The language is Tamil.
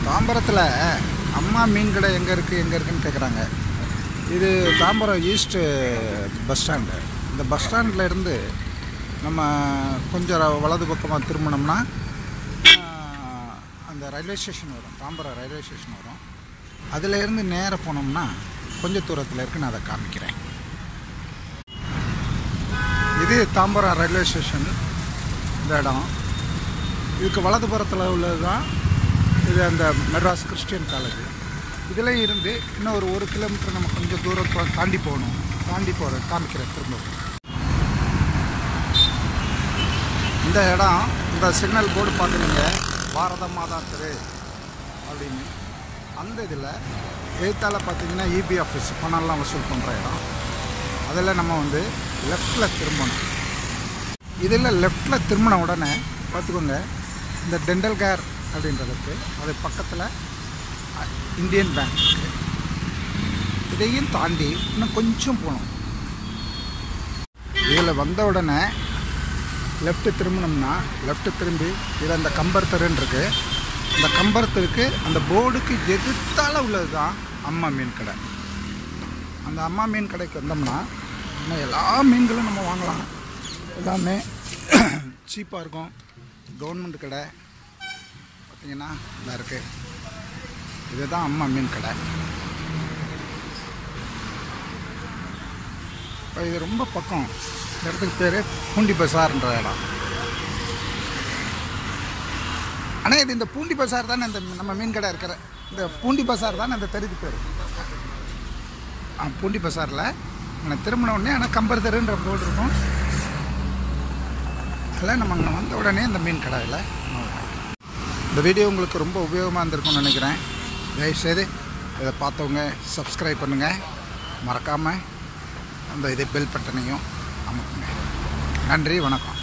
தாம்பரத்தில் அம்மா மீன் கடை எங்கே இருக்குது எங்கே இருக்குன்னு கேட்குறாங்க இது தாம்பரம் ஈஸ்ட்டு பஸ் ஸ்டாண்டு இந்த பஸ் ஸ்டாண்டில் இருந்து நம்ம கொஞ்சம் ர- வலது பக்கமாக திரும்பினோம்னா ஆஹ், அந்த ரயில்வே ஸ்டேஷன் வரும் தாம்பரம் ரயில்வே ஸ்டேஷன் வரும் அதில் இருந்து நேராக போனோம்னா கொஞ்சம் தூரத்தில் இருக்கு நான் அதை காமிக்கிறேன் இது தாம்பரம் ரயில்வே ஸ்டேஷன் இந்த இடம் இதுக்கு வலதுபுறத்தில் உள்ளது தான் இது அந்த மெட்ராஸ் கிறிஸ்டியன் காலேஜ் இதில் இருந்து இன்னும் ஒரு ஒரு கிலோமீட்டர் நம்ம கொஞ்சம் தூரம் தா- தாண்டி போகணும் தாண்டி போகிற காமிக்கிறேன் திரும்ப இந்த இடம் இந்த சிக்னல் போர்டு பார்க்குறீங்க பாரத மாதா தெரு அப்படின்னு அந்த இதில் எழுத்தால் பார்த்தீங்கன்னா இபி ஆஃபீஸ் பணம்லாம் வசூல் பண்ணுற இடம் அதில் நம்ம வந்து லெஃப்டில் திரும்பணும் இதில் லெஃப்டில் திரும்பின உடனே பார்த்துக்கோங்க இந்த டென்டல் கேர் அப்படின்றதுக்கு அது பக்கத்தில் அ- இந்தியன் பேங்க் இருக்கு இதையும் தாண்டி இன்னும் கொஞ்சம் போகணும் இதில் வந்த உடனே லெஃப்ட்டு திரும்பினோம்னா லெஃப்ட்டு திரும்பி இது அந்த கம்பர் தெருன்னு இருக்கு அந்த கம்பர் தெருக்கு அந்த போர்டுக்கு எதிர்த்தால உள்ளது தான் அம்மா மீன் கடை அந்த அம்மா மீன் கடைக்கு வந்தோம்னா நம்ம எல்லா மீன்களும் நம்ம வாங்கலாம் எல்லாமே சீப்பாக இருக்கும் கவர்மெண்ட் கடை பார்த்தீங்கன்னா இதாக இருக்குது இதுதான் அம்மா மீன் கடை இப்போ இது ரொம்ப பக்கம் இந்த இடத்துக்கு பேர் பூண்டி பசார்ன்ற இடம் ஆனால் இது இந்த பூண்டி பசார் தானே இந்த நம்ம மீன் கடை இருக்கிற இந்த பூண்டி பசார் தானே அந்த தெருக்கு பேர் ஆ பூண்டி பசாரில் நான் திரும்பின உடனே ஆனால் கம்பர் தெருன்ற போர்டு இருக்கும் அதில் நம்ம அங்கே வந்த உடனே இந்த மீன் கடையில் இந்த வீடியோ உங்களுக்கு ரொம்ப உபயோகமாக இருந்திருக்கும்னு நினைக்கிறேன் தயவுசெய்து இதை பார்த்தவங்க சப்ஸ்கிரைப் பண்ணுங்கள் மறக்காமல் அந்த இதை பெல் பட்டனையும் அமுக்குங்க நன்றி வணக்கம்